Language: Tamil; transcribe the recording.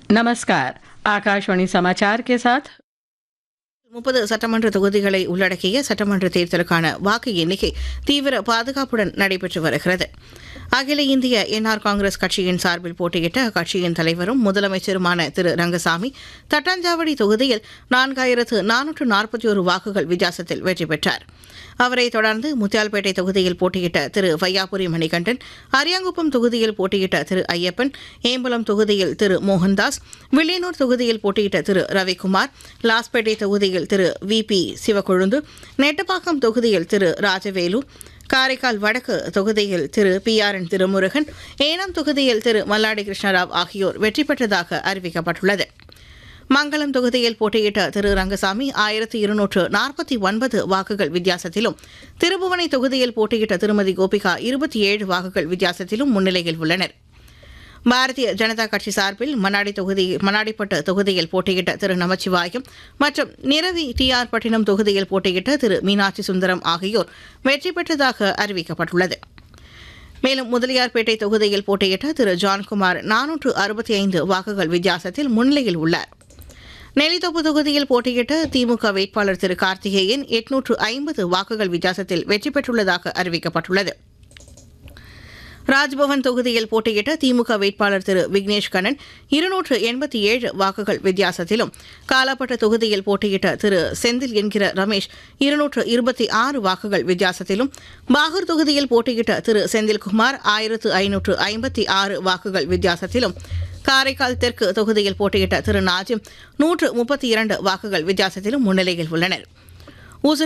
नमस्कार आकाशवाणी समाचार के साथ முப்பது சட்டமன்ற தொகுதிகளை உள்ளடக்கிய சட்டமன்ற தேர்தலுக்கான வாக்கு எண்ணிக்கை தீவிர பாதுகாப்புடன் நடைபெற்று வருகிறது அகில இந்திய என்ஆர் காங்கிரஸ் கட்சியின் சார்பில் போட்டியிட்ட அக்கட்சியின் தலைவரும் முதலமைச்சருமான திரு ரங்கசாமி தட்டாஞ்சாவடி தொகுதியில் நான்காயிரத்து நானூற்று நாற்பத்தி ஒரு வாக்குகள் வித்தியாசத்தில் வெற்றி பெற்றார் அவரை தொடர்ந்து முத்தியால்பேட்டை தொகுதியில் போட்டியிட்ட திரு வையாபுரி மணிகண்டன் அரியாங்குப்பம் தொகுதியில் போட்டியிட்ட திரு ஐயப்பன் ஏம்பலம் தொகுதியில் திரு மோகன்தாஸ் வில்லியனூர் தொகுதியில் போட்டியிட்ட திரு ரவிக்குமார் லாஸ்பேட்டை தொகுதியில் திரு வி பி சிவக்கொழுந்து நெட்டப்பாக்கம் தொகுதியில் திரு ராஜவேலு காரைக்கால் வடக்கு தொகுதியில் திரு P R N Thirumurugan Yanam தொகுதியில் திரு மல்லாடி கிருஷ்ணராவ் ஆகியோர் வெற்றி பெற்றதாக அறிவிக்கப்பட்டுள்ளது மங்களம் தொகுதியில் போட்டியிட்ட திரு ரங்கசாமி ஆயிரத்தி இருநூற்று நாற்பத்தி ஒன்பது வாக்குகள் வித்தியாசத்திலும் திருபுவனை தொகுதியில் போட்டியிட்ட திருமதி கோபிகா இருபத்தி ஏழு வாக்குகள் வித்தியாசத்திலும் முன்னிலையில் உள்ளனர் பாரதிய ஜனதா கட்சி சார்பில் மணாடி தொகுதி மணாடிப்பட்டு தொகுதியில் போட்டியிட்ட திரு நமச்சிவாயம் மற்றும் நிரவி டி ஆர் பட்டினம் தொகுதியில் போட்டியிட்ட திரு மீனாட்சி சுந்தரம் ஆகியோர் வெற்றி பெற்றதாக அறிவிக்கப்பட்டுள்ளது மேலும் முதலியார்பேட்டை தொகுதியில் போட்டியிட்ட திரு ஜான்குமார் நானூற்று அறுபத்தி ஐந்து வாக்குகள் வித்தியாசத்தில் முன்னிலையில் உள்ளார் நெல்லித்தோப்பு தொகுதியில் போட்டியிட்ட திமுக வேட்பாளர் திரு கார்த்திகேயன் எட்நூற்று ஐம்பது வாக்குகள் வித்தியாசத்தில் வெற்றி பெற்றுள்ளதாக அறிவிக்கப்பட்டுள்ளது ராஜ்பவன் தொகுதியில் போட்டியிட்ட திமுக வேட்பாளர் திரு விக்னேஷ் கண்ணன் இருநூற்று எண்பத்தி ஏழு வாக்குகள் வித்தியாசத்திலும் காலாப்பட்ட தொகுதியில் போட்டியிட்ட திரு செந்தில் என்கிற ரமேஷ் இருநூற்று இருபத்தி ஆறு வாக்குகள் வித்தியாசத்திலும் பாகூர் தொகுதியில் போட்டியிட்ட திரு செந்தில்குமார் ஆயிரத்து ஐநூற்று ஐம்பத்தி ஆறு வாக்குகள் வித்தியாசத்திலும் காரைக்கால் தெற்கு தொகுதியில் போட்டியிட்ட திரு நாஜிம் நூற்று முப்பத்தி இரண்டு வாக்குகள் வித்தியாசத்திலும் முன்னிலையில் உள்ளனர்